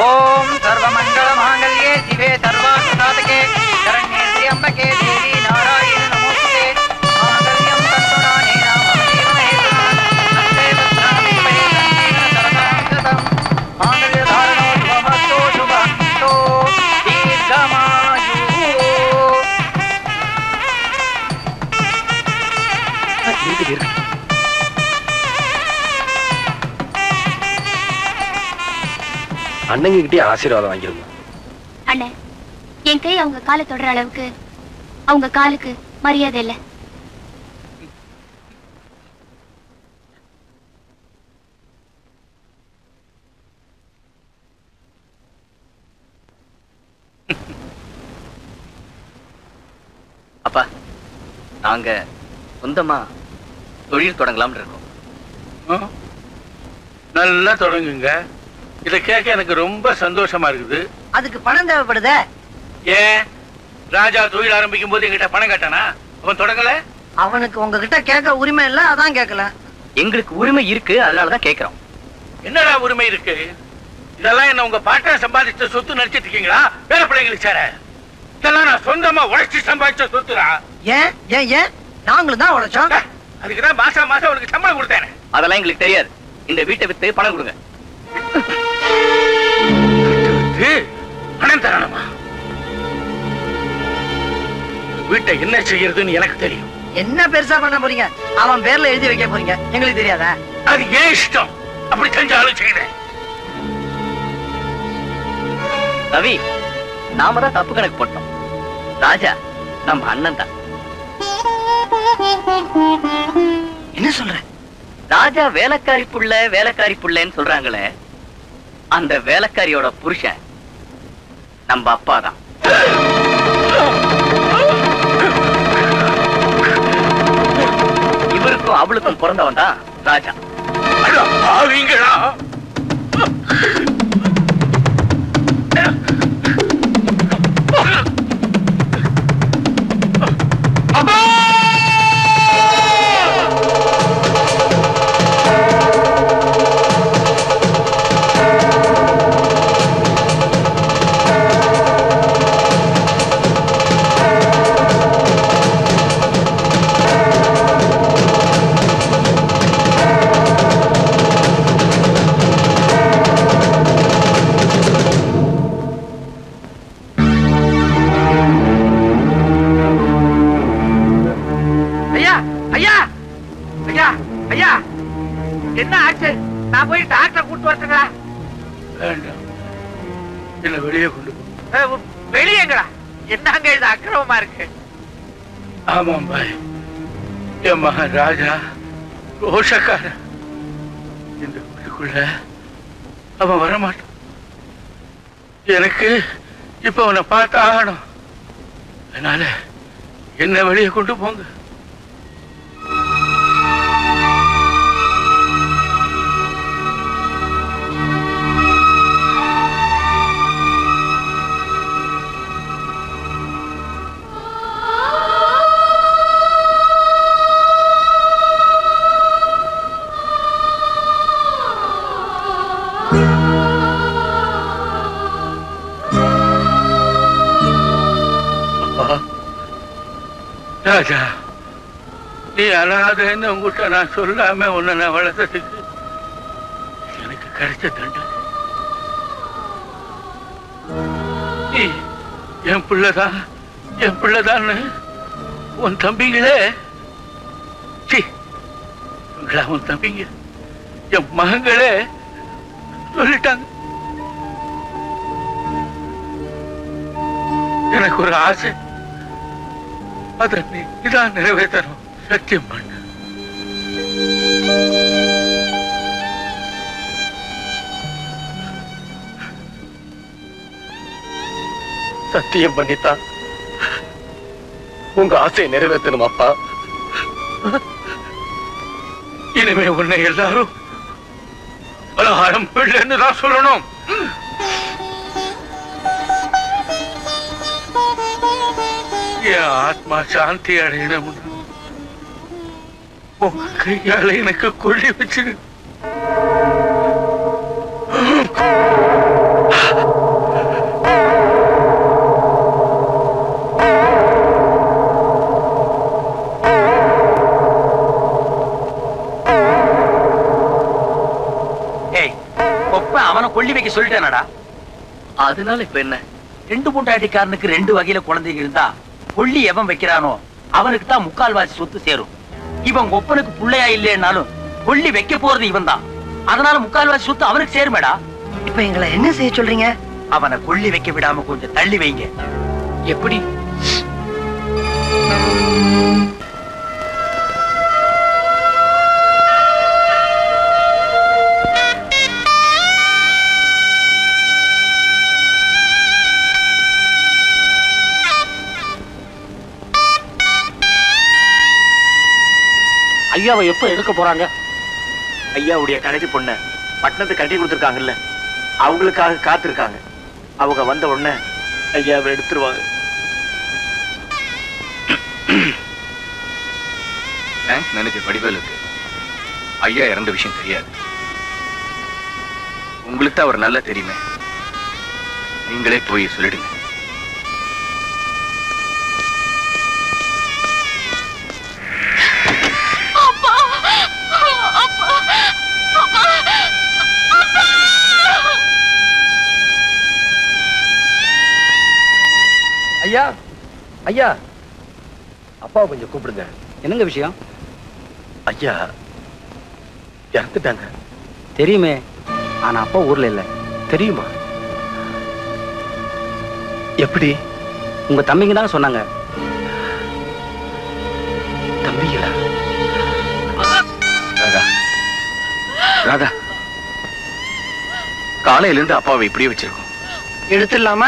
ஓம் சர்வமங்கள மாங்கல்யே சிவே சர்வார்த்த சாதகே சரண்யே திரியம்பகே தேவி நாராயண நமோஸ்தே மாங்கல்யம் தந்துநானே நாம ஜீவன ஹேதுனா அஸ்தே பத்ராமி மே சஞ்சீவன சரதாம் சதம் மாங்கல்ய தாரணோ சுபமஸ்தோ சுபமஸ்தோ தீர்க்கமாயு அண்ணங்க கிட்டே ஆசீர்வாதம் வாங்கிருங்க அண்ணே என் கை அவங்க காலை தொடர அளவுக்கு அவங்க காலுக்கு மரியாதை இல்ல அப்பா நாங்க சொந்தமா தொழில் தொடங்கலாம்னு இருக்கோம் ஆ? நல்லா தொடங்குங்க இத கேட்க எனக்கு ரொம்ப சந்தோஷமா இருக்குது அதுக்கு பணம் தேவைப்படுதே ஏன் ராஜா தொழில் ஆரம்பிக்கும் போது எங்கிட்ட பணம் கட்டானா அவன் தொடங்கல அவனுக்கு உங்ககிட்ட கேட்க உரிமை இல்ல அதான் கேட்கல எங்களுக்கு உரிமை இருக்கு அதனாலதான் கேக்குறோம் என்னடா உரிமை இருக்கு இதெல்லாம் என்ன உங்க பாட்டா சம்பாதிச்ச சொத்து நினைச்சிட்டு இருக்கீங்களா வேற பிள்ளைங்களுக்கு சேர இதெல்லாம் நான் சொந்தமா உழைச்சி சம்பாதிச்ச சொத்துடா ஏன் ஏன் ஏன் நாங்களும் தான் உழைச்சோம் அதுக்குதான் மாசம் மாசம் உனக்கு சம்பளம் கொடுத்தேன் அதெல்லாம் எங்களுக்கு தெரியாது இந்த வீட்டை வித்து பணம் கொடுங்க பணம் தரணுமா வீட்டை என்ன செய்யறதுன்னு எனக்கு தெரியும் என்ன பெருசா பண்ண போறீங்க அவன் பேர்ல எழுதி வைக்க போறீங்க எங்களுக்கு தெரியாதா அது ஏன் இஷ்டம் அப்படி செஞ்சாலும் செய்யறேன் ரவி நாம தான் தப்பு கணக்கு போட்டோம் ராஜா நம்ம அண்ணன் தான் என்ன சொல்ற ராஜா வேலைக்காரி புள்ள வேலைக்காரி புள்ளன்னு சொல்றாங்களே அந்த வேலைக்காரியோட புருஷன் நம்ம அப்பா தான் இவருக்கும் அவளுக்கும் பிறந்தவன் தான் ராஜா பாவீங்களா ஐயா ஐயா ஐயா ஐயா என்ன ஆச்சு நான் போய் டாக்டரை கூட்டு வரட்டுங்களா வேண்டாம் என்ன வெளியே கொண்டு போ அஹ், வெளியேங்கடா என்னங்க இது அக்கிரமமா இருக்கு ஆமாம் பாய் என் மகன் ராஜா ரோஷக்காரன் இந்த வீட்டுக்குள்ள அவன் வரமாட்டான் எனக்கு இப்ப அவனை பார்த்து ஆகணும் அதனால என்ன வெளியே கொண்டு போங்க அப்பா, ராஜா நீ அனாதைன்னு உங்ககிட்ட நான் சொல்லாம உன்னை நான் வளர்த்ததுக்கு எனக்கு கிடைச்ச தண்டனை நீ என் பிள்ளைதான் என் பிள்ளைதான்னு உன் தம்பிங்களே சீ, இவங்களா உன் தம்பிங்க என் மகங்களே சொல்லிட்டாங்க எனக்கு ஒரு ஆசை அதை நீ இதான் நிறைவேற்றணும் சத்தியம் பண்ணு சத்தியம் பண்ணித்தான் உங்க ஆசையை நிறைவேற்றணும் அப்பா இனிமே உன்னை எல்லாரும் பலகாரம் பிள்ளைன்னு தான் சொல்லணும் என் ஆத்மா சாந்தி அடையணும்னு உங்க கையால எனக்கு கொள்ளி வச்சிரு கொல்லி வைக்க சொல்லிட்டேனடா அதனால இப்ப என்ன ரெண்டு மூட்டாட்டிக்காரனுக்கு ரெண்டு வகையில குழந்தைங்க இருந்தா கொல்லி எவன் வைக்கிறானோ அவனுக்கு தான் முக்கால்வாசி சொத்து சேரும் இவன் ஒப்பனுக்கு புள்ளையா இல்லைன்னாலும் கொல்லி வைக்க போறது இவன் தான் அதனால முக்கால்வாசி சொத்து அவனுக்கு சேருமேடா இப்ப எங்களை என்ன செய்ய சொல்றீங்க அவனை கொல்லி வைக்க விடாம கொஞ்சம் தள்ளி வைங்க எப்படி ஐயாவை எப்ப எடுக்க போறாங்க ஐயாவுடைய கடைசி பொண்ண பட்டணத்தை கட்டி கொடுத்துருக்காங்கல்ல அவங்களுக்காக காத்திருக்காங்க அவங்க வந்த உடனே ஐயாவை எடுத்துருவாங்க பேங்க் மேனேஜர் வடிவேலுக்கு ஐயா இறந்த விஷயம் தெரியாது உங்களுக்கு தான் அவர் நல்லா தெரியுமே நீங்களே போய் சொல்லிடுங்க ஐயா ஐயா அப்பாவை கொஞ்சம் கூப்பிடுங்க என்னங்க விஷயம் ஐயா இறந்துட்டாங்க தெரியுமே ஆனா அப்பா ஊர்ல இல்ல தெரியுமா எப்படி உங்க தம்பிங்க தான் சொன்னாங்க தம்பிகளா ராதா ராதா காலையில இருந்து அப்பாவை இப்படியே வச்சிருக்கோம் எடுத்துடலாமா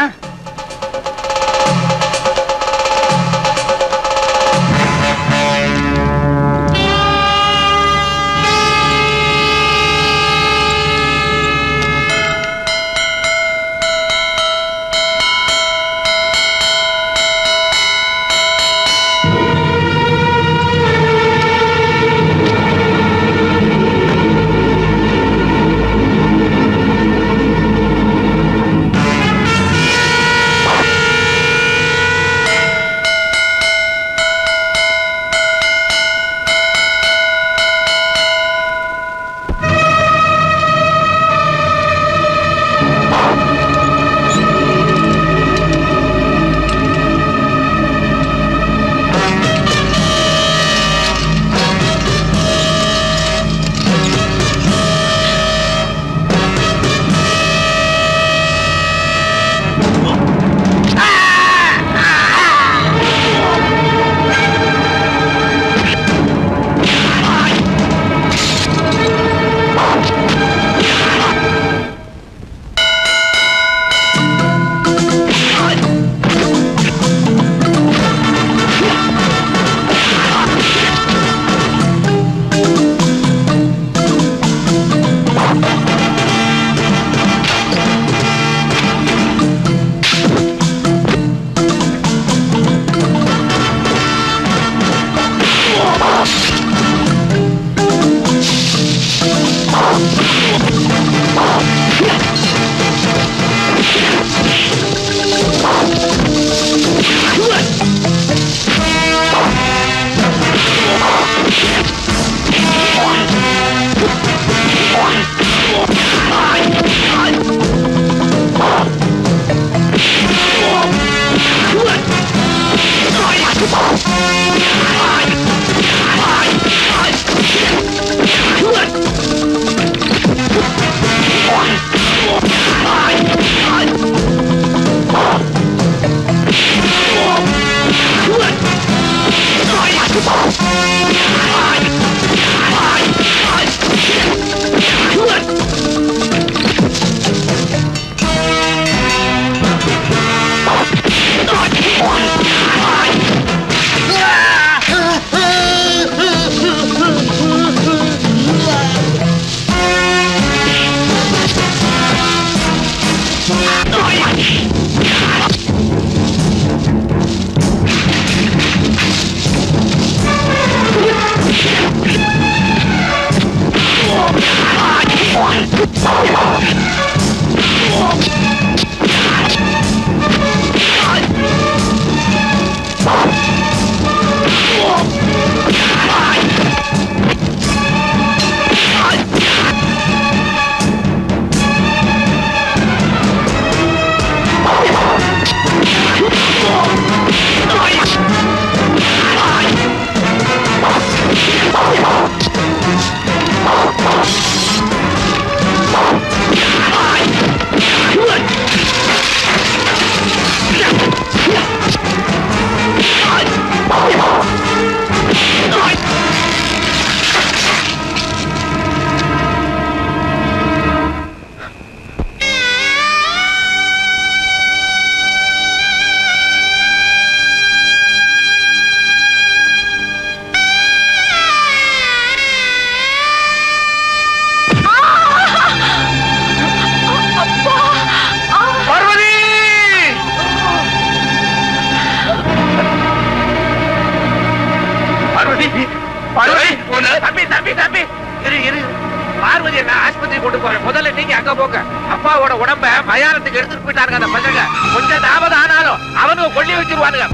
அப்பாவோட உடம்ப மயானத்துக்கு எடுத்துட்டு போயிட்டாருங்க அந்த பசங்க கொஞ்சம் தாமதம் ஆனாலும் அவனுங்க கொல்லி வச்சிருவானுங்க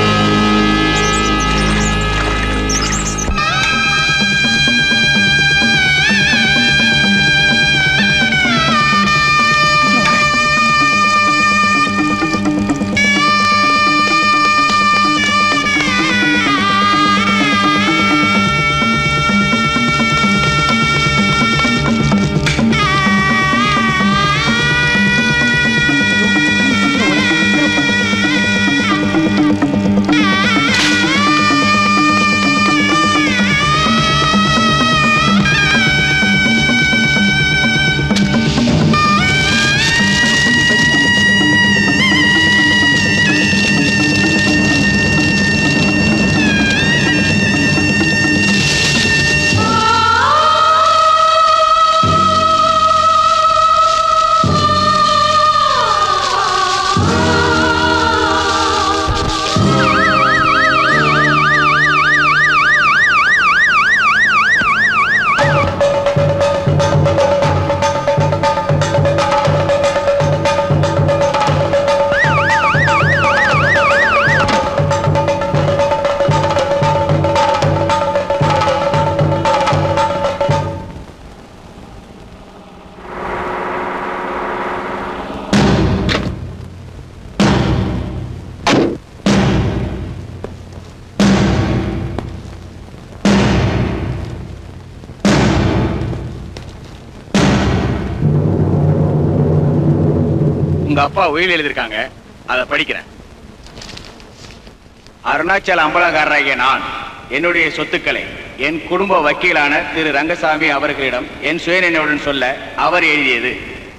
உங்க அப்பா உயில் எழுதியிருக்காங்க அதை படிக்கிறேன் அருணாச்சல அம்பலகாரராகிய நான் என்னுடைய சொத்துக்களை என் குடும்ப வக்கீலான திரு ரங்கசாமி அவர்களிடம் என் சுயநினைவுடன் சொல்ல அவர் எழுதியது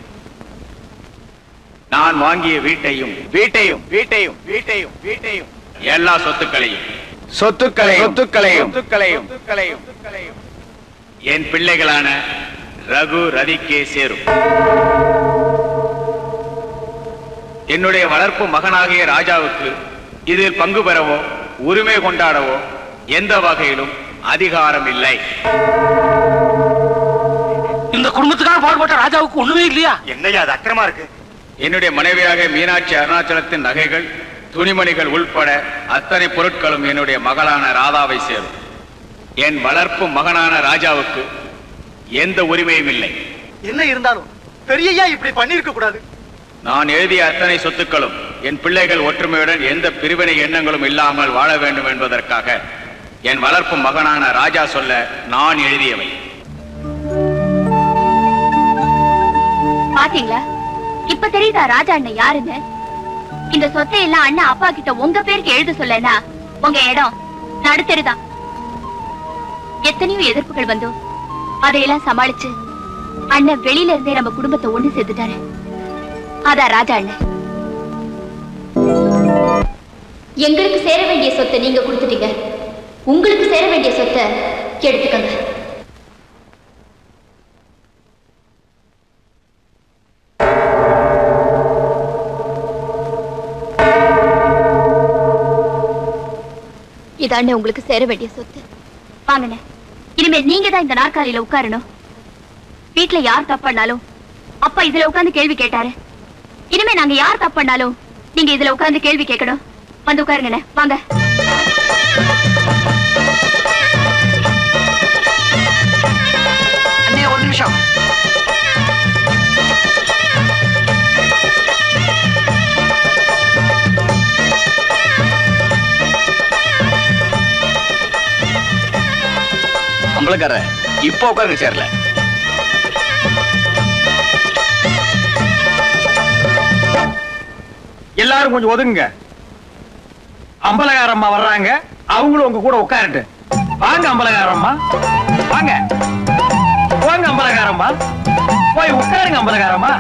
நான் வாங்கிய வீட்டையும் வீட்டையும் வீட்டையும் வீட்டையும் வீட்டையும் எல்லா சொத்துக்களையும் சொத்துக்களையும் சொத்துக்களையும் சொத்துக்களையும் சொத்துக்களையும் என் பிள்ளைகளான ரகு ரதிக்கே சேரும் என்னுடைய வளர்ப்பு மகனாகிய ராஜாவுக்கு இதில் பங்கு பெறவோ உரிமை கொண்டாடவோ எந்த வகையிலும் அதிகாரம் இல்லை இந்த குடும்பத்துக்காக பாடுபட்ட ராஜாவுக்கு ஒண்ணுமே இல்லையா என்னையா அது அக்கிரமா இருக்கு என்னுடைய மனைவியாக மீனாட்சி அருணாச்சலத்தின் நகைகள் துணிமணிகள் உள்பட அத்தனை பொருட்களும் என்னுடைய மகளான ராதாவை சேரும் என் வளர்ப்பு மகனான ராஜாவுக்கு எந்த உரிமையும் இல்லை என்ன இருந்தாலும் பெரியய்யா இப்படி பண்ணிருக்க கூடாது நான் எழுதிய அத்தனை சொத்துக்களும் என் பிள்ளைகள் ஒற்றுமையுடன் எந்த பிரிவினை எண்ணங்களும் இல்லாமல் வாழ வேண்டும் என்பதற்காக என் வளர்ப்பு மகனான ராஜா சொல்ல நான் எழுதியவை பாத்தீங்களா இப்ப தெரியுதா ராஜா அண்ணன் யாருன்னு இந்த சொத்தை எல்லாம் அண்ணன் அப்பா கிட்ட உங்க பேருக்கு எழுத சொல்லனா உங்க இடம் நடுத்தெருதான் எத்தனையோ எதிர்ப்புகள் வந்தோம் அதையெல்லாம் சமாளிச்சு அண்ணன் வெளியில இருந்தே நம்ம குடும்பத்தை ஒண்ணு சேர்த்துட்டாரு அதான் ராஜா அண்ணன் எங்களுக்கு சேர வேண்டிய சொத்தை நீங்க கொடுத்துட்டீங்க உங்களுக்கு சேர வேண்டிய சொத்தை எடுத்துக்கங்க இதாண்ணே உங்களுக்கு சேர வேண்டிய சொத்து வாங்கண்ணே இனிமேல் நீங்க தான் இந்த நாற்காலியில உட்காரணும் வீட்ல யார் தப்பானாலும் அப்பா இதுல உட்கார்ந்து கேள்வி கேட்டாரு இனிமே நாங்க யார் தப்பானாலும் நீங்க இதுல உட்கார்ந்து கேள்வி கேட்கணும் வந்து உட்காருங்கண்ணே வாங்க அண்ணே ஒரு நிமிஷம் அம்பலக்கார இப்போ உட்காருங்க சேர்ல எல்லாரும் கொஞ்சம் ஒதுங்க அம்பலகாரம்மா வர்றாங்க அவங்களும் உங்க கூட உட்காரட்டு வாங்க அம்பலகாரம்மா வாங்க போங்க அம்பலகாரம்மா போய் உட்காருங்க அம்பலகாரம்மா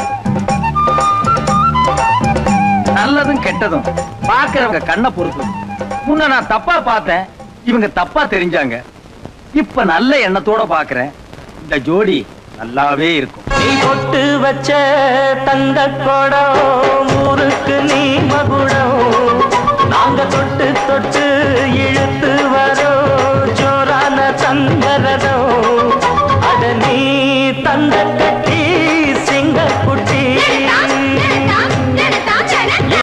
நல்லதும் கெட்டதும் பாக்குறவங்க கண்ணை பொறுத்து முன்ன நான் தப்பா பார்த்தேன் இவங்க தப்பா தெரிஞ்சாங்க இப்ப நல்ல எண்ணத்தோட பாக்குறேன் இந்த ஜோடி நல்லாவே இருக்கும் நீ பொட்டு வச்ச தங்க குடம் ஊருக்கு நீ மகுடம்